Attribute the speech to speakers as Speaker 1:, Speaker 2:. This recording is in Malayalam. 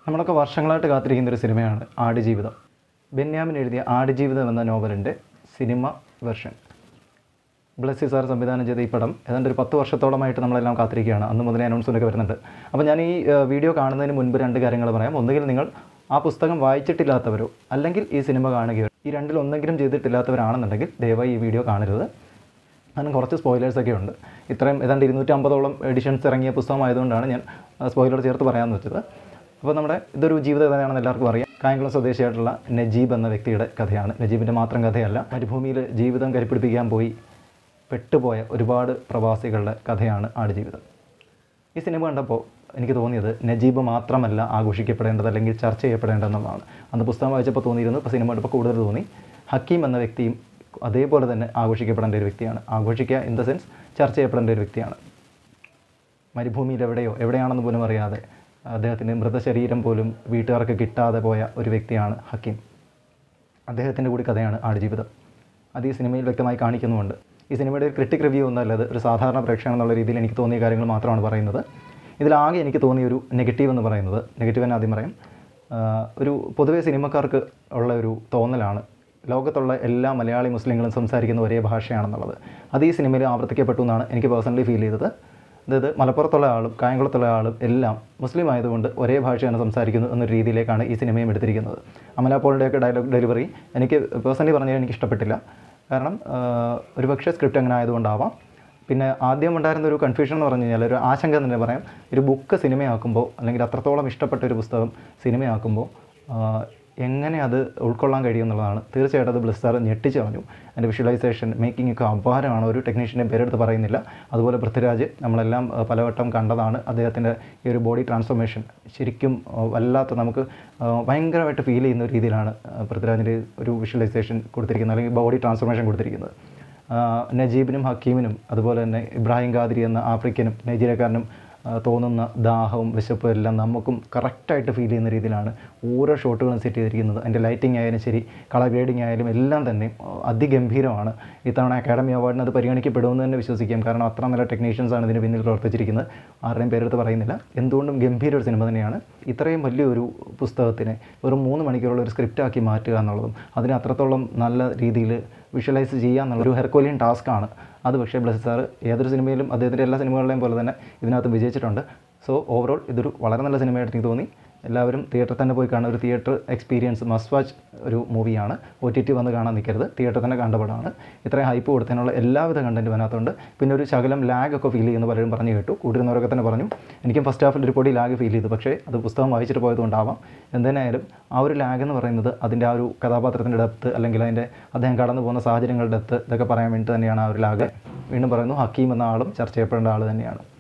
Speaker 1: നമ്മളൊക്കെ വർഷങ്ങളായിട്ട് കാത്തിരിക്കുന്ന ഒരു സിനിമയാണ് ആടുജീവിതം ബെന്യാമിൻ എഴുതിയ ആടുജീവിതം എന്ന നോവലിൻ്റെ സിനിമ വെർഷൻ ബ്ലസ്സി സാർ സംവിധാനം ചെയ്ത ഈ പടം ഏതാണ്ട് ഒരു പത്ത് വർഷത്തോളമായിട്ട് നമ്മളെല്ലാം കാത്തിരിക്കുകയാണ് അന്ന് മുതലേ അനൗൺസ്മെൻ്റ് വരുന്നുണ്ട് അപ്പോൾ ഞാൻ ഈ ഏഹ്, വീഡിയോ കാണുന്നതിന് മുൻപ് രണ്ട് കാര്യങ്ങൾ പറയാം ഒന്നുകിൽ നിങ്ങൾ ആ പുസ്തകം വായിച്ചിട്ടില്ലാത്തവരോ അല്ലെങ്കിൽ ഈ സിനിമ കാണുകയോ ഈ രണ്ടിൽ ഒന്നെങ്കിലും ചെയ്തിട്ടില്ലാത്തവരാണെന്നുണ്ടെങ്കിൽ ദയവായി ഈ വീഡിയോ കാണരുത് കാരണം കുറച്ച് സ്പോയിലേഴ്സ് ഒക്കെ ഉണ്ട് ഇത്രയും ഏതാണ്ട് ഇരുന്നൂറ്റമ്പതോളം എഡിഷൻസ് ഇറങ്ങിയ പുസ്തകമായതുകൊണ്ടാണ് ഞാൻ സ്പോയിലർ ചേർത്ത് പറയാമെന്ന് വെച്ചത് അപ്പോൾ നമ്മുടെ ഇതൊരു ജീവിത കഥയാണെന്ന് എല്ലാവർക്കും അറിയാം കായംകുളം സ്വദേശിയായിട്ടുള്ള നജീബ് എന്ന വ്യക്തിയുടെ കഥയാണ് നജീബിൻ്റെ മാത്രം കഥയല്ല മരുഭൂമിയിൽ ജീവിതം കരിപ്പിടിപ്പിക്കാൻ പോയി പെട്ടുപോയ ഒരുപാട് പ്രവാസികളുടെ കഥയാണ് ആടുജീവിതം ഈ സിനിമ കണ്ടപ്പോൾ എനിക്ക് തോന്നിയത് നജീബ് മാത്രമല്ല ആഘോഷിക്കപ്പെടേണ്ടത് അല്ലെങ്കിൽ ചർച്ച ചെയ്യപ്പെടേണ്ടതെന്നുള്ളതാണ് അന്ന് പുസ്തകം വായിച്ചപ്പോൾ തോന്നിയിരുന്നു ഇപ്പോൾ സിനിമ കണ്ടപ്പോൾ കൂടുതൽ തോന്നി ഹക്കീം എന്ന വ്യക്തിയും അതേപോലെ തന്നെ ആഘോഷിക്കപ്പെടേണ്ട ഒരു വ്യക്തിയാണ് ആഘോഷിക്കുക ഇൻ ദ സെൻസ് ചർച്ച ചെയ്യപ്പെടേണ്ട ഒരു വ്യക്തിയാണ് മരുഭൂമിയിൽ എവിടെയോ എവിടെയാണെന്ന് പോലും അറിയാതെ അദ്ദേഹത്തിൻ്റെ മൃതശരീരം പോലും വീട്ടുകാർക്ക് കിട്ടാതെ പോയ ഒരു വ്യക്തിയാണ് ഹക്കീം അദ്ദേഹത്തിൻ്റെ കൂടി കഥയാണ് ആടുജീവിതം അത് ഈ സിനിമയിൽ വ്യക്തമായി കാണിക്കുന്നുമുണ്ട് ഈ സിനിമയുടെ ഒരു ക്രിട്ടിക് റിവ്യൂ ഒന്നല്ല അത് ഒരു സാധാരണ പ്രേക്ഷകൻ എന്നുള്ള രീതിയിൽ എനിക്ക് തോന്നിയ കാര്യങ്ങൾ മാത്രമാണ് പറയുന്നത് ഇതിലാകെ എനിക്ക് തോന്നിയ ഒരു നെഗറ്റീവ് എന്ന് പറയുന്നത് നെഗറ്റീവ് തന്നെ ആദ്യം പറയാം ആഹ് ഒരു പൊതുവെ സിനിമക്കാർക്ക് ഉള്ള ഒരു തോന്നലാണ് ലോകത്തുള്ള എല്ലാ മലയാളി മുസ്ലിങ്ങളും സംസാരിക്കുന്ന ഒരേ ഭാഷയാണെന്നുള്ളത് അത് ഈ സിനിമയിൽ ആവർത്തിക്കപ്പെട്ടു എന്നാണ് എനിക്ക് പേഴ്സണലി ഫീൽ ചെയ്തത് അതായത് മലപ്പുറത്തുള്ള ആളും കായംകുളത്തുള്ള ആളും എല്ലാം മുസ്ലിം ആയതുകൊണ്ട് ഒരേ ഭാഷയാണ് സംസാരിക്കുന്നത് എന്നൊരു രീതിയിലേക്കാണ് ഈ സിനിമയും എടുത്തിരിക്കുന്നത് അമല പോളിൻ്റെയൊക്കെ ഡയലോഗ് ഡെലിവറി എനിക്ക് പേഴ്സണലി പറഞ്ഞാൽ എനിക്ക് ഇഷ്ടപ്പെട്ടില്ല കാരണം ആഹ്, ഒരുപക്ഷെ സ്ക്രിപ്റ്റ് അങ്ങനെ ആയതുകൊണ്ടാവാം പിന്നെ ആദ്യം ഉണ്ടായിരുന്ന ഒരു കൺഫ്യൂഷൻ എന്ന് പറഞ്ഞു കഴിഞ്ഞാൽ ഒരു ആശങ്ക എന്ന് തന്നെ പറയാം ഒരു ബുക്ക് സിനിമയാക്കുമ്പോൾ അല്ലെങ്കിൽ അത്രത്തോളം ഇഷ്ടപ്പെട്ട ഒരു പുസ്തകം സിനിമയാക്കുമ്പോൾ ആഹ്, എങ്ങനെ അത് ഉൾക്കൊള്ളാൻ കഴിയും എന്നുള്ളതാണ് തീർച്ചയായിട്ടും അത് ബ്ലിസ്സാർ ഞെട്ടിച്ച് കളഞ്ഞു അതിൻ്റെ വിഷ്വലൈസേഷൻ മേക്കിംഗ് ഒക്കെ അപാരമാണ് ഒരു ടെക്നീഷ്യൻ്റെ പേരെടുത്ത് പറയുന്നില്ല അതുപോലെ പൃഥ്വിരാജ് നമ്മളെല്ലാം ആഹ്, പലവട്ടം കണ്ടതാണ് അദ്ദേഹത്തിൻ്റെ ഈ ഒരു ബോഡി ട്രാൻസ്ഫോർമേഷൻ ശരിക്കും ആഹ്, വല്ലാത്ത നമുക്ക് ആഹ്, ഭയങ്കരമായിട്ട് ഫീൽ ചെയ്യുന്ന ഒരു രീതിയിലാണ് ആഹ്, പൃഥ്വിരാജിൻ്റെ ഒരു വിഷ്വലൈസേഷൻ കൊടുത്തിരിക്കുന്നത് അല്ലെങ്കിൽ ബോഡി ട്രാൻസ്ഫോർമേഷൻ കൊടുത്തിരിക്കുന്നത് ആഹ് നജീബിനും ഹക്കീമിനും അതുപോലെ തന്നെ ഇബ്രാഹിം ഖാദിരി എന്ന ആഫ്രിക്കനും നൈജീരിയക്കാരനും ആഹ് തോന്നുന്ന ദാഹവും വിശപ്പും എല്ലാം നമുക്കും കറക്റ്റായിട്ട് ഫീൽ ചെയ്യുന്ന രീതിയിലാണ് ഓരോ ഷോട്ടുകളും സെറ്റ് ചെയ്തിരിക്കുന്നത് അതിൻ്റെ ലൈറ്റിംഗ് ആയാലും ശരി കളർ ഗ്രേഡിംഗ് ആയാലും എല്ലാം തന്നെ ആഹ് അതിഗംഭീരമാണ് ഇത്തവണ അക്കാഡമി അവാർഡിന് അത് പരിഗണിക്കപ്പെടുമെന്ന് തന്നെ വിശ്വസിക്കാം കാരണം അത്ര നല്ല ടെക്നീഷ്യൻസാണ് ഇതിന് പിന്നിൽ പ്രവർത്തിച്ചിരിക്കുന്നത് ആരുടെയും പേരെടുത്ത് പറയുന്നില്ല എന്തുകൊണ്ടും ഗംഭീര ഒരു സിനിമ തന്നെയാണ് ഇത്രയും വലിയൊരു പുസ്തകത്തിനെ വെറും മൂന്ന് മണിക്കൂറുള്ള ഒരു സ്ക്രിപ്റ്റാക്കി മാറ്റുക എന്നുള്ളതും അതിനെ അത്രത്തോളം നല്ല രീതിയിൽ വിഷ്വലൈസ് ചെയ്യുക എന്നുള്ള ഒരു ഹെർക്കോലിയൻ ടാസ്ക്കാണ് അത് പക്ഷേ ബ്ലസ് സാർ ഏതൊരു സിനിമയിലും അദ്ദേഹത്തിൻ്റെ എല്ലാ സിനിമകളിലെയും പോലെ തന്നെ ഇതിനകത്ത് വിജയിച്ചിട്ടുണ്ട് സോ ഓവറോൾ ഇതൊരു വളരെ നല്ല സിനിമയായിട്ട് എനിക്ക് തോന്നി എല്ലാവരും തിയേറ്ററിൽ തന്നെ പോയി കാണുന്ന ഒരു തിയേറ്റർ എക്സ്പീരിയൻസ് മസ്റ്റ് വാച്ച് ഒരു മൂവിയാണ് ഒ ടി ടി വന്ന് കാണാൻ നിൽക്കരുത് തിയേറ്ററിൽ തന്നെ കണ്ട പടമാണ് ഇത്രയും ഹൈപ്പ് കൊടുത്തതിനുള്ള എല്ലാവിധ കണ്ടൻറ്റും അതിനകത്തുണ്ട് പിന്നെ ഒരു ശകലം ലാഗ് ഒക്കെ ഫീൽ ചെയ്യുന്ന പലരും പറഞ്ഞു കേട്ടു കൂട്ടിരുന്നവരൊക്കെ തന്നെ പറഞ്ഞു എനിക്കും ഫസ്റ്റ് ഹാഫിൽ ഒരു പൊടി ലാഗ് ഫീൽ ചെയ്തു പക്ഷേ അത് പുസ്തകം വായിച്ചിട്ട് പോയതുകൊണ്ടാവാം എന്തിനായാലും ആ ഒരു ലാഗ് എന്ന് പറയുന്നത് അതിൻ്റെ ആ ഒരു കഥാപാത്രത്തിൻ്റെ ഡെപ്ത് അല്ലെങ്കിൽ അതിൻ്റെ അദ്ദേഹം കടന്നു പോകുന്ന സാഹചര്യങ്ങളുടെ ഡെപ്ത് ഇതൊക്കെ പറയാൻ വേണ്ടി തന്നെയാണ് ആ ഒരു ലാഗ് വീണ്ടും പറയുന്നു ഹക്കീം എന്ന ആളും ചർച്ച ചെയ്യപ്പെടേണ്ട ആൾ തന്നെയാണ്